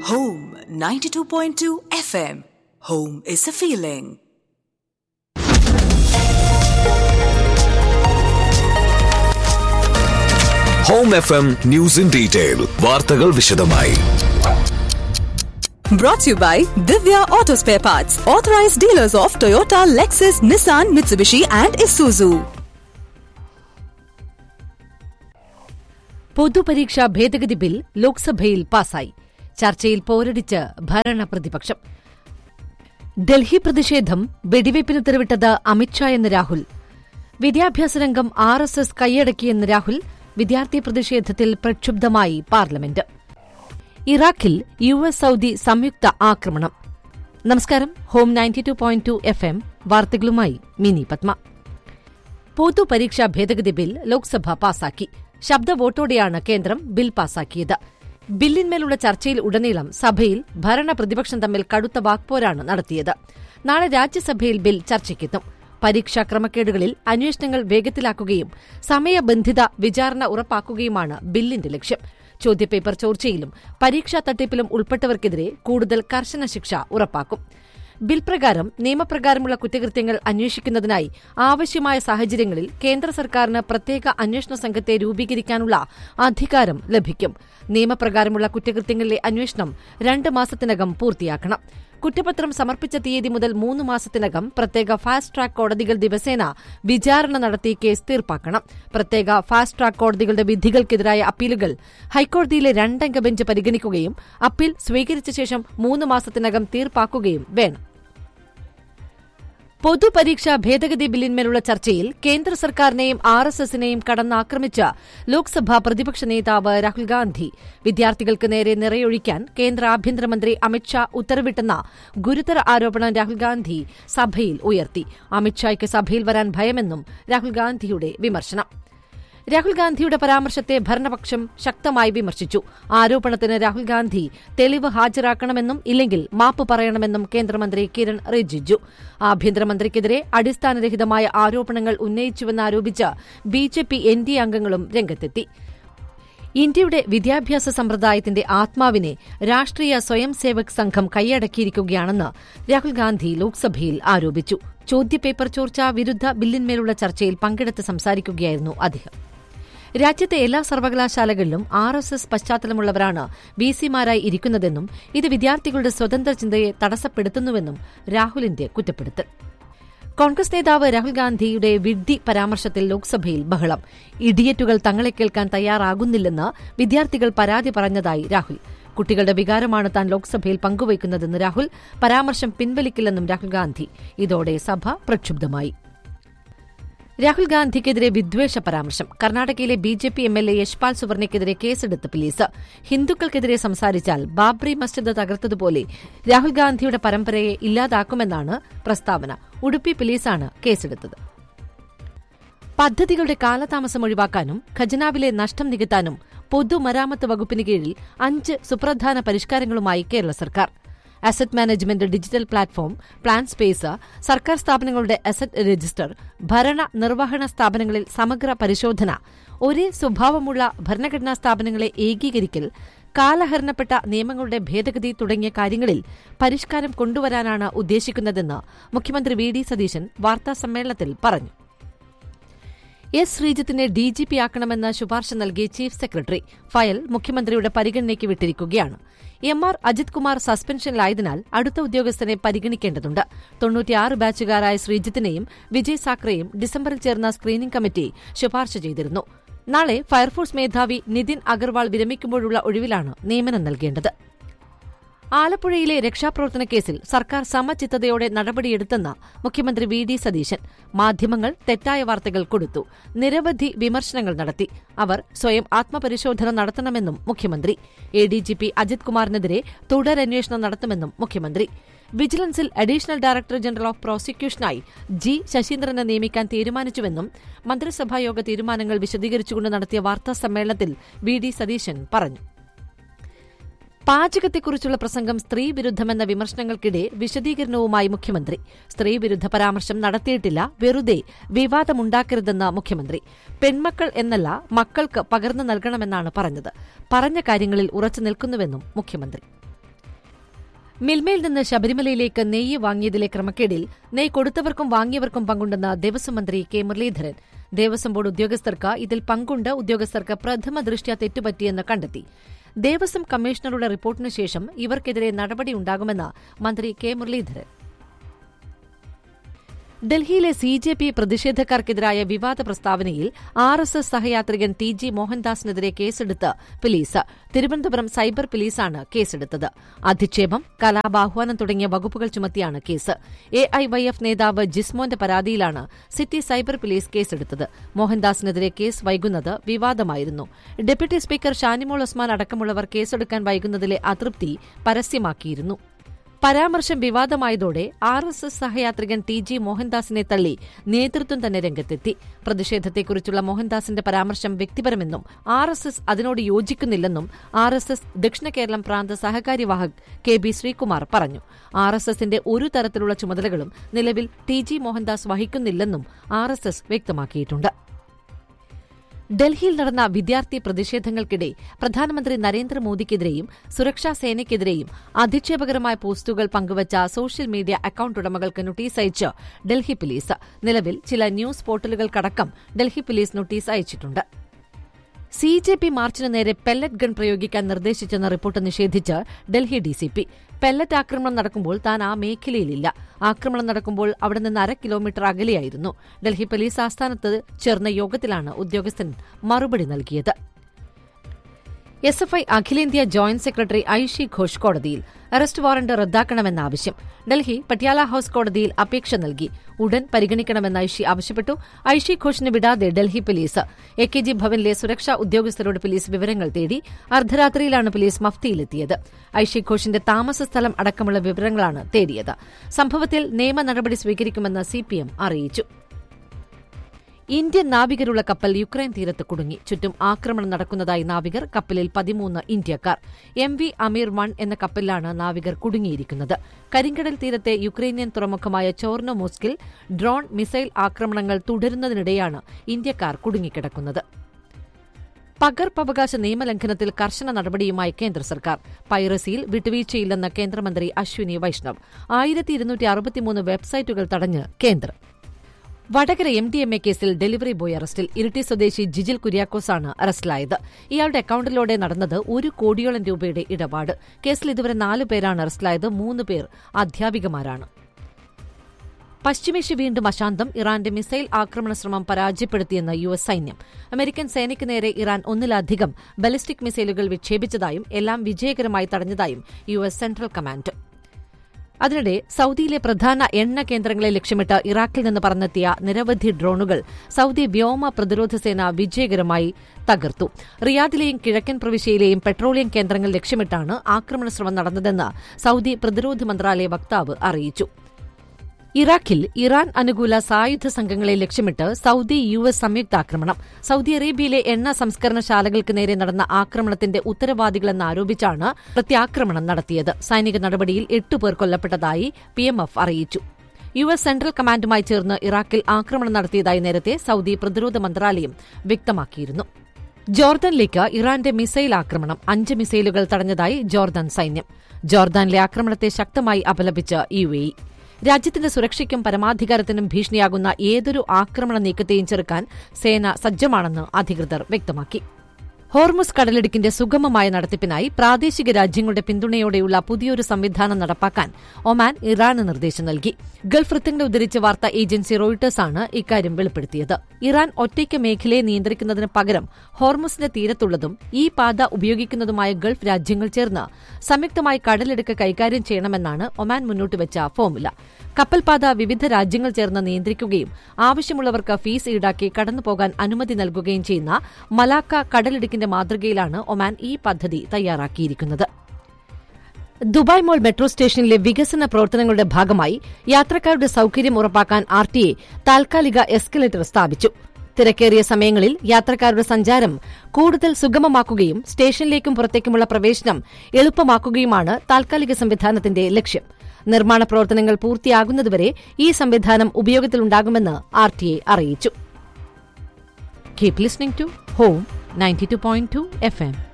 Home 92.2 FM. Home is a feeling. Home F M news in detail വാർത്തകൾ വിശദമായി Brought to you by Divya Auto Spare Parts, authorized dealers of Toyota, Lexus, Nissan, Mitsubishi, and Isuzu. പൊതുപരീക്ഷാ ഭേദഗതി bill ലോക്സഭയിൽ പാസായി ചർച്ചയിൽ പോരടിച്ച് ഭരണ പ്രതിപക്ഷം ഡൽഹി പ്രതിഷേധം വെടിവയ്പ്പിന് തെരുവിട്ടത് അമിത്ഷാ എന്ന് രാഹുൽ വിദ്യാഭ്യാസ രംഗം ആർ എസ് എസ് കൈയടക്കിയെന്ന് രാഹുൽ വിദ്യാർത്ഥി പ്രതിഷേധത്തിൽ പ്രക്ഷുബ്ധമായി പാർലമെന്റ് ഇറാഖിൽ യു എസ് സൌദി സംയുക്ത ആക്രമണം നമസ്കാരം Home ninety two point two F M വാർത്തകളുമായി മിനി പത്മ പൊതുപരീക്ഷാ ഭേദഗതി ബിൽ ലോക്സഭ പാസാക്കി ശബ്ദ വോട്ടോടെയാണ് കേന്ദ്രം ബിൽ പാസാക്കിയത് ബില്ലിന്മേലുള്ള ചർച്ചയിൽ ഉടനീളം സഭയിൽ ഭരണ പ്രതിപക്ഷം തമ്മിൽ കടുത്ത വാക്പോരാണ് നടത്തിയത് നാളെ രാജ്യസഭയിൽ ബിൽ ചർച്ചയ്ക്കെത്തും പരീക്ഷാ ക്രമക്കേടുകളിൽ അന്വേഷണങ്ങൾ വേഗത്തിലാക്കുകയും സമയബന്ധിത വിചാരണ ഉറപ്പാക്കുകയുമാണ് ബില്ലിന്റെ ലക്ഷ്യം ചോദ്യപേപ്പർ ചോർച്ചയിലും പരീക്ഷാ തട്ടിപ്പിലും ഉൾപ്പെട്ടവർക്കെതിരെ കൂടുതൽ കർശന ശിക്ഷ ഉറപ്പാക്കും ബിൽ പ്രകാരം നിയമപ്രകാരമുള്ള കുറ്റകൃത്യങ്ങൾ അന്വേഷിക്കുന്നതിനായി ആവശ്യമായ സാഹചര്യങ്ങളിൽ കേന്ദ്ര സർക്കാരിന് പ്രത്യേക അന്വേഷണ സംഘത്തെ രൂപീകരിക്കാനുള്ള അധികാരം ലഭിക്കും നിയമപ്രകാരമുള്ള കുറ്റകൃത്യങ്ങളിലെ അന്വേഷണം രണ്ട് മാസത്തിനകം പൂർത്തിയാക്കണം കുറ്റപത്രം സമർപ്പിച്ച തീയതി മുതൽ മൂന്ന് മാസത്തിനകം പ്രത്യേക ഫാസ്റ്റ് ട്രാക്ക് കോടതികൾ ദിവസേന വിചാരണ നടത്തി കേസ് തീർപ്പാക്കണം പ്രത്യേക ഫാസ്റ്റ് ട്രാക്ക് കോടതികളുടെ വിധികൾക്കെതിരായ അപ്പീലുകൾ ഹൈക്കോടതിയിലെ രണ്ടംഗ ബെഞ്ച് പരിഗണിക്കുകയും അപ്പീൽ സ്വീകരിച്ച ശേഷം മൂന്ന് മാസത്തിനകം തീർപ്പാക്കുകയും വേണം പൊതുപരീക്ഷാ ഭേദഗതി ബില്ലിന്മേലുള്ള ചർച്ചയിൽ കേന്ദ്ര സർക്കാരിനെയും ആർ എസ് എസിനെയും കടന്നാക്രമിച്ച ലോക്സഭാ പ്രതിപക്ഷ നേതാവ് രാഹുൽ ഗാന്ധി വിദ്യാർത്ഥികൾക്ക് നേരെ നിറയൊഴിക്കാൻ കേന്ദ്ര ആഭ്യന്തരമന്ത്രി അമിത്ഷാ ഉത്തരവിട്ടെന്ന ഗുരുതര ആരോപണം രാഹുൽ ഗാന്ധി സഭയിൽ ഉയർത്തി അമിത്ഷായ്ക്ക് സഭയിൽ വരാൻ ഭയമെന്നും രാഹുൽ ഗാന്ധിയുടെ വിമർശനം രാഹുൽ ഗാന്ധിയുടെ പരാമർശത്തെ ഭരണപക്ഷം ശക്തമായി വിമർശിച്ചു ആരോപണത്തിന് രാഹുൽ ഗാന്ധി തെളിവ് ഹാജരാക്കണമെന്നും ഇല്ലെങ്കിൽ മാപ്പ് പറയണമെന്നും കേന്ദ്രമന്ത്രി കിരൺ റിജിജു ആഭ്യന്തരമന്ത്രിക്കെതിരെ അടിസ്ഥാനരഹിതമായ ആരോപണങ്ങൾ ഉന്നയിച്ചുവെന്നാരോപിച്ച് B J P N D അംഗങ്ങളും രംഗത്തെത്തി ഇന്ത്യയുടെ വിദ്യാഭ്യാസ സമ്പ്രദായത്തിന്റെ ആത്മാവിനെ രാഷ്ട്രീയ സ്വയം സേവക് സംഘം കൈയടക്കിയിരിക്കുകയാണെന്ന് രാഹുൽ ഗാന്ധി ലോക്സഭയിൽ ആരോപിച്ചു ചോദ്യപേപ്പർ ചോർച്ച വിരുദ്ധ ബില്ലിന്മേലുള്ള ചർച്ചയിൽ പങ്കെടുത്ത് സംസാരിക്കുകയായിരുന്നു അദ്ദേഹം രാജ്യത്തെ എല്ലാ സർവകലാശാലകളിലും ആർ എസ് എസ് പശ്ചാത്തലമുള്ളവരാണ് വി സിമാരായി ഇരിക്കുന്നതെന്നും ഇത് വിദ്യാർത്ഥികളുടെ സ്വതന്ത്ര ചിന്തയെ തടസ്സപ്പെടുത്തുന്നുവെന്നും രാഹുലിന്റെ കുറ്റപ്പെടുത്തൽ കോൺഗ്രസ് നേതാവ് രാഹുൽ ഗാന്ധിയുടെ വിഡ്ഢി പരാമർശത്തിൽ ലോക്സഭയിൽ ബഹളം ഇഡിയറ്റുകൾ തങ്ങളെ കേൾക്കാൻ തയ്യാറാകുന്നില്ലെന്ന് വിദ്യാർത്ഥികൾ പരാതി പറഞ്ഞതായി രാഹുൽ കുട്ടികളുടെ വികാരമാണ് താൻ ലോക്സഭയിൽ പങ്കുവയ്ക്കുന്നതെന്ന് രാഹുൽ പരാമർശം പിൻവലിക്കില്ലെന്നും രാഹുൽ ഗാന്ധി ഇതോടെ സഭ പ്രക്ഷുബ്ധമായി രാഹുൽ ഗാന്ധിക്കെതിരെ വിദ്വേഷ പരാമർശം കർണാടകയിലെ B J P M L A Yashpal സുവർണയ്ക്കെതിരെ കേസെടുത്ത് പോലീസ് ഹിന്ദുക്കൾക്കെതിരെ സംസാരിച്ചാൽ ബാബ്രി മസ്ജിദ് തകർത്തതുപോലെ രാഹുൽ ഗാന്ധിയുടെ പരമ്പരയെ ഇല്ലാതാക്കുമെന്നാണ് പ്രസ്താവന ഉടുപ്പി പോലീസാണ് കേസെടുത്തത് പദ്ധതികളുടെ കാലതാമസം ഒഴിവാക്കാനും ഖജനാവിലെ നഷ്ടം നികത്താനും പൊതുമരാമത്ത് വകുപ്പിന് കീഴിൽ അഞ്ച് സുപ്രധാന പരിഷ്കാരങ്ങളുമായി കേരള സർക്കാർ asset management digital platform plan space സർക്കാർ സ്ഥാപനങ്ങളുടെ അസറ്റ് രജിസ്റ്റർ ഭരണ നിർവഹണ സ്ഥാപനങ്ങളിൽ സമഗ്ര പരിശോധന ഒരേ സ്വഭാവമുള്ള ഭരണഘടനാ സ്ഥാപനങ്ങളെ ഏകീകരിക്കൽ കാലഹരണപ്പെട്ട നിയമങ്ങളുടെ ഭേദഗതി തുടങ്ങിയ കാര്യങ്ങളിൽ പരിഷ്കാരം കൊണ്ടുവരാനാണ് ഉദ്ദേശിക്കുന്നതെന്ന് മുഖ്യമന്ത്രി വി ഡി സതീശൻ വാർത്താസമ്മേളനത്തിൽ പറഞ്ഞു എസ് ശ്രീജിത്തിനെ ഡിജിപി ആക്കണമെന്ന് ശുപാർശ നൽകി ചീഫ് സെക്രട്ടറി ഫയൽ മുഖ്യമന്ത്രിയുടെ പരിഗണനയ്ക്ക് വിട്ടിരിക്കുകയാണ് എം ആർ അജിത് കുമാർ സസ്പെൻഷനിലായതിനാൽ അടുത്ത ഉദ്യോഗസ്ഥനെ പരിഗണിക്കേണ്ടതുണ്ട് തൊണ്ണൂറ്റിയാറ് ബാച്ചുകാരായ ശ്രീജിത്തിനെയും വിജയ് സാക്രയും ഡിസംബറിൽ ചേർന്ന സ്ക്രീനിംഗ് കമ്മിറ്റി ശുപാർശ ചെയ്തിരുന്നു നാളെ ഫയർഫോഴ്സ് മേധാവി നിതിൻ അഗർവാൾ വിരമിക്കുമ്പോഴുള്ള ഒഴിവിലാണ് നിയമനം നൽകേണ്ടത് ആലപ്പുഴയിലെ രക്ഷാപ്രവർത്തന കേസിൽ സർക്കാർ സമചിത്തതയോടെ നടപടിയെടുത്തെന്ന് മുഖ്യമന്ത്രി വി ഡി സതീശൻ മാധ്യമങ്ങൾ തെറ്റായ വാർത്തകൾ കൊടുത്തു നിരവധി വിമർശനങ്ങൾ നടത്തി അവർ സ്വയം ആത്മപരിശോധന നടത്തണമെന്നും മുഖ്യമന്ത്രി A D G P Ajith കുമാറിനെതിരെ തുടരന്വേഷണം നടത്തുമെന്നും മുഖ്യമന്ത്രി വിജിലൻസിൽ അഡീഷണൽ ഡയറക്ടർ ജനറൽ ഓഫ് പ്രോസിക്യൂഷനായി ജി ശശീന്ദ്രനെ നിയമിക്കാൻ തീരുമാനിച്ചുവെന്നും മന്ത്രിസഭായോഗ തീരുമാനങ്ങൾ വിശദീകരിച്ചുകൊണ്ട് നടത്തിയ വാർത്താ സമ്മേളനത്തിൽ വി ഡി സതീശൻ പറഞ്ഞു പാചകത്തെക്കുറിച്ചുള്ള പ്രസംഗം സ്ത്രീവിരുദ്ധമെന്ന വിമർശനങ്ങൾക്കിടെ വിശദീകരണവുമായി മുഖ്യമന്ത്രി സ്ത്രീവിരുദ്ധ പരാമർശം നടത്തിയിട്ടില്ല വെറുതെ വിവാദമുണ്ടാക്കരുതെന്ന് മുഖ്യമന്ത്രി പെൺമക്കൾ എന്നല്ല മക്കൾക്ക് പകർന്നു നൽകണമെന്നാണ് പറഞ്ഞത് പറഞ്ഞ കാര്യങ്ങളിൽ ഉറച്ചു നിൽക്കുന്നുവെന്നും മുഖ്യമന്ത്രി മിൽമയിൽ നിന്ന് ശബരിമലയിലേക്ക് നെയ്യ് വാങ്ങിയതിലെ ക്രമക്കേടിൽ നെയ്യ് കൊടുത്തവർക്കും വാങ്ങിയവർക്കും പങ്കുണ്ടെന്ന് ദേവസ്വം മന്ത്രി കെ മുരളീധരൻ ദേവസ്വം ബോർഡ് ഉദ്യോഗസ്ഥർക്ക് ഇതിൽ പങ്കുണ്ട് ഉദ്യോഗസ്ഥർക്ക് പ്രഥമ ദൃഷ്ട്യാ തെറ്റുപറ്റിയെന്ന് കണ്ടെത്തി ദേവസ്വം കമ്മീഷണറുടെ റിപ്പോർട്ടിനു ശേഷം ഇവർക്കെതിരെ നടപടിയുണ്ടാകുമെന്ന് മന്ത്രി കെ മുരളീധരൻ ഡൽഹിയിലെ സി ജെ പി പ്രതിഷേധക്കാർക്കെതിരായ വിവാദ പ്രസ്താവനയിൽ ആർ എസ് എസ് സഹയാത്രികൻ ടി ജി മോഹൻദാസിനെതിരെ കേസെടുത്ത് പോലീസ് തിരുവനന്തപുരം സൈബർ പോലീസാണ് കേസെടുത്തത് അധിക്ഷേപം കലാപാഹ്വാനം തുടങ്ങിയ വകുപ്പുകൾ ചുമത്തിയാണ് case A I Y F നേതാവ് ജിസ്മോന്റെ പരാതിയിലാണ് സിറ്റി സൈബർ പോലീസ് കേസെടുത്തത് മോഹൻദാസിനെതിരെ കേസ് വൈകുന്നത് വിവാദമായിരുന്നു ഡെപ്യൂട്ടി സ്പീക്കർ ഷാനിമോൾ ഉസ്മാൻ അടക്കമുള്ളവർ കേസെടുക്കാൻ വൈകുന്നതിലെ അതൃപ്തി പരസ്യമാക്കിയിരുന്നു പരാമർശം വിവാദമായതോടെ ആർ എസ് എസ് സഹയാത്രികൻ ടി ജി മോഹൻദാസിനെ തള്ളി നേതൃത്വം തന്നെ രംഗത്തെത്തി പ്രതിഷേധത്തെക്കുറിച്ചുള്ള മോഹൻദാസിന്റെ പരാമർശം വ്യക്തിപരമെന്നും ആർ എസ് എസ് അതിനോട് യോജിക്കുന്നില്ലെന്നും ആർ എസ് എസ് ദക്ഷിണ കേരളം പ്രാന്ത സഹകാര്യവാഹക് കെ ബി ശ്രീകുമാർ പറഞ്ഞു ആർ എസ് എസിന്റെ ഒരു തരത്തിലുള്ള ചുമതലകളും നിലവിൽ ടി ജി മോഹൻദാസ് വഹിക്കുന്നില്ലെന്നും ആർ എസ് എസ് വ്യക്തമാക്കിയിട്ടുണ്ട് ഡൽഹിയിൽ നടന്ന വിദ്യാർത്ഥി പ്രതിഷേധങ്ങൾക്കിടെ പ്രധാനമന്ത്രി നരേന്ദ്രമോദിക്കെതിരെയും സുരക്ഷാ സേനയ്ക്കെതിരെയും അധിക്ഷേപകരമായ പോസ്റ്റുകൾ പങ്കുവച്ച സോഷ്യൽ മീഡിയ അക്കൌണ്ട് ഉടമകൾക്ക് നോട്ടീസ് അയച്ച് ഡൽഹി പോലീസ് നിലവിൽ ചില ന്യൂസ് പോർട്ടലുകൾക്കടക്കം ഡൽഹി പോലീസ് നോട്ടീസ് അയച്ചിട്ടുണ്ട് സി ജെ പി മാർച്ചിന് നേരെ പെല്ലറ്റ് ഗൺ പ്രയോഗിക്കാൻ നിർദ്ദേശിച്ചെന്ന റിപ്പോർട്ട് നിഷേധിച്ച് ഡൽഹി ഡിസിപി പെല്ലറ്റ് ആക്രമണം നടക്കുമ്പോൾ താൻ ആ മേഖലയിലില്ല ആക്രമണം നടക്കുമ്പോൾ അവിടെ നിന്ന് അര കിലോമീറ്റർ അകലെയായിരുന്നു ഡൽഹി പോലീസ് ആസ്ഥാനത്ത് ചേർന്ന യോഗത്തിലാണ് ഉദ്യോഗസ്ഥൻ മറുപടി നൽകിയത് എസ് എഫ് ഐ അഖിലേന്ത്യാ ജോയിന്റ് സെക്രട്ടറി ഐഷി ഘോഷ് കോടതിയിൽ അറസ്റ്റ് വാറന്റ് റദ്ദാക്കണമെന്ന ആവശ്യം ഡൽഹി പട്യാല ഹൌസ് കോടതിയിൽ അപേക്ഷ നൽകി ഉടൻ പരിഗണിക്കണമെന്ന് ഐഷി ആവശ്യപ്പെട്ടു ഐഷി ഘോഷിനെ വിടാതെ Delhi police A K G ഭവനിലെ സുരക്ഷാ ഉദ്യോഗസ്ഥരോട് പോലീസ് വിവരങ്ങൾ തേടി അർദ്ധരാത്രിയിലാണ് പോലീസ് മഫ്തിയിലെത്തിയത് ഐഷി ഘോഷിന്റെ താമസ സ്ഥലം അടക്കമുള്ള വിവരങ്ങളാണ് തേടിയത് സംഭവത്തിൽ നിയമ നടപടി സ്വീകരിക്കുമെന്ന് സിപിഎം അറിയിച്ചു ഇന്ത്യൻ നാവികരുള്ള കപ്പൽ യുക്രൈൻ തീരത്ത് കുടുങ്ങി ചുറ്റും ആക്രമണം നടക്കുന്നതായി നാവികർ കപ്പലിൽ പതിമൂന്ന് ഇന്ത്യക്കാർ എം വി അമീർ വൺ എന്ന കപ്പലിലാണ് നാവികർ കുടുങ്ങിയിരിക്കുന്നത് കരിങ്കടൽ തീരത്തെ യുക്രൈനിയൻ തുറമുഖമായ ചോർണോമോസ്കിൽ ഡ്രോൺ മിസൈൽ ആക്രമണങ്ങൾ തുടരുന്നതിനിടെയാണ് ഇന്ത്യക്കാർ കുടുങ്ങിക്കിടക്കുന്നത് പകർപ്പവകാശ നിയമലംഘനത്തിൽ കർശന നടപടിയുമായി കേന്ദ്ര സർക്കാർ പൈറസിയിൽ വിട്ടുവീഴ്ചയില്ലെന്ന് കേന്ദ്രമന്ത്രി അശ്വിനി വൈഷ്ണവ് ആയിരത്തി ഇരുന്നൂറ്റി അറുപത്തിമൂന്ന് വെബ്സൈറ്റുകൾ തടഞ്ഞ് കേന്ദ്രം Vadakara M D M A കേസിൽ ഡെലിവറി ബോയ് അറസ്റ്റിൽ ഇരിട്ടി സ്വദേശി ജിജിൽ കുര്യാക്കോസാണ് അറസ്റ്റിലായത് ഇയാളുടെ അക്കൌണ്ടിലൂടെ നടന്നത് ഒരു കോടിയോളം രൂപയുടെ ഇടപാട് കേസിൽ ഇതുവരെ നാല് പേരാണ് അറസ്റ്റിലായത് മൂന്ന് പേർ അധ്യാപികമാരാണ് പശ്ചിമേഷ്യ വീണ്ടും അശാന്തം ഇറാന്റെ മിസൈൽ ആക്രമണ ശ്രമം പരാജയപ്പെടുത്തിയെന്ന് യു എസ് സൈന്യം അമേരിക്കൻ സേനയ്ക്ക് നേരെ ഇറാൻ ഒന്നിലധികം ബലിസ്റ്റിക് മിസൈലുകൾ വിക്ഷേപിച്ചതായും എല്ലാം വിജയകരമായി തടഞ്ഞതായും യു എസ് സെൻട്രൽ കമാൻഡ് അതിനിടെ സൌദിയിലെ പ്രധാന എണ്ണ കേന്ദ്രങ്ങളെ ലക്ഷ്യമിട്ട് ഇറാഖിൽ നിന്ന് പറന്നെത്തിയ നിരവധി ഡ്രോണുകൾ സൌദി വ്യോമ പ്രതിരോധ സേന വിജയകരമായി തകർത്തു റിയാദിലെയും കിഴക്കൻ പ്രവിശ്യയിലെയും പെട്രോളിയം കേന്ദ്രങ്ങൾ ലക്ഷ്യമിട്ടാണ് ആക്രമണ ശ്രമം നടന്നതെന്ന് സൌദി പ്രതിരോധ മന്ത്രാലയ വക്താവ് അറിയിച്ചു ഇറാഖിൽ ഇറാൻ അനുകൂല സായുധ സംഘങ്ങളെ ലക്ഷ്യമിട്ട് സൌദി യു എസ് സംയുക്താക്രമണം സൌദി അറേബ്യയിലെ എണ്ണ സംസ്കരണശാലകൾക്ക് നേരെ നടന്ന ആക്രമണത്തിന്റെ ഉത്തരവാദികളെന്ന് ആരോപിച്ചാണ് പ്രത്യാക്രമണം നടത്തിയത് സൈനിക നടപടിയിൽ എട്ടുപേർ കൊല്ലപ്പെട്ടതായി പിഎംഎഫ് അറിയിച്ചു യു എസ് സെൻട്രൽ കമാൻഡുമായി ചേർന്ന് ഇറാഖിൽ ആക്രമണം നടത്തിയതായി നേരത്തെ സൌദി പ്രതിരോധ മന്ത്രാലയം വ്യക്തമാക്കിയിരുന്നു ജോർദനിലേക്ക് ഇറാന്റെ മിസൈൽ ആക്രമണം അഞ്ച് മിസൈലുകൾ തടഞ്ഞതായി ജോർദാൻ സൈന്യം ജോർദാനിലെ ആക്രമണത്തെ ശക്തമായി അപലപിച്ച് യു എ രാജ്യത്തിന്റെ സുരക്ഷയ്ക്കും പരമാധികാരത്തിനും ഭീഷണിയാകുന്ന ഏതൊരു ആക്രമണ നീക്കത്തെയും ചെറുക്കാൻ സേന സജ്ജമാണെന്ന് അധികൃതർ വ്യക്തമാക്കി ഹോർമുസ് കടലിടുക്കിന്റെ സുഗമമായ നടത്തിപ്പിനായി പ്രാദേശിക രാജ്യങ്ങളുടെ പിന്തുണയോടെയുള്ള പുതിയൊരു സംവിധാനം നടപ്പാക്കാൻ ഒമാൻ ഇറാന് നിർദ്ദേശം നൽകി ഗൾഫ് വൃത്തങ്ങളെ ഉദ്ധരിച്ച വാർത്താ ഏജൻസി റോയിട്ടേഴ്സാണ് ഇക്കാര്യം വെളിപ്പെടുത്തിയത് ഇറാൻ ഒറ്റയ്ക്ക് മേഖലയെ നിയന്ത്രിക്കുന്നതിന് പകരം ഹോർമുസിന്റെ തീരത്തുള്ളതും ഈ പാത ഉപയോഗിക്കുന്നതുമായ ഗൾഫ് രാജ്യങ്ങൾ ചേർന്ന് സംയുക്തമായി കടലിടുക്ക് കൈകാര്യം ചെയ്യണമെന്നാണ് ഒമാൻ മുന്നോട്ട് വെച്ച ഫോർമുല കപ്പൽപാത വിവിധ രാജ്യങ്ങൾ ചേർന്ന് നിയന്ത്രിക്കുകയും ആവശ്യമുള്ളവർക്ക് ഫീസ് ഈടാക്കി കടന്നുപോകാൻ അനുമതി നൽകുകയും ചെയ്യുന്ന മലാക്ക കടലിടുക്കിന്റെ മാതൃകയിലാണ് ഒമാൻ ഈ പദ്ധതി തയ്യാറാക്കിയിരിക്കുന്നത് ദുബായ് മോൾ മെട്രോ സ്റ്റേഷനിലെ വികസന പ്രവർത്തനങ്ങളുടെ ഭാഗമായി യാത്രക്കാരുടെ സൌകര്യം ഉറപ്പാക്കാൻ ആർ ടി എ താൽക്കാലിക എസ്കലേറ്റർ സ്ഥാപിച്ചു തിരക്കേറിയ സമയങ്ങളിൽ യാത്രക്കാരുടെ സഞ്ചാരം കൂടുതൽ സുഗമമാക്കുകയും സ്റ്റേഷനിലേക്കും പുറത്തേക്കുമുള്ള പ്രവേശനം എളുപ്പമാക്കുകയുമാണ് താൽക്കാലിക സംവിധാനത്തിന്റെ ലക്ഷ്യം നിർമ്മാണ പ്രവർത്തനങ്ങൾ പൂർത്തിയാകുന്നതുവരെ ഈ സംവിധാനം ഉപയോഗത്തിലുണ്ടാകുമെന്ന് ആർ ടി എ അറിയിച്ചു keep listening to home ninety two point two F M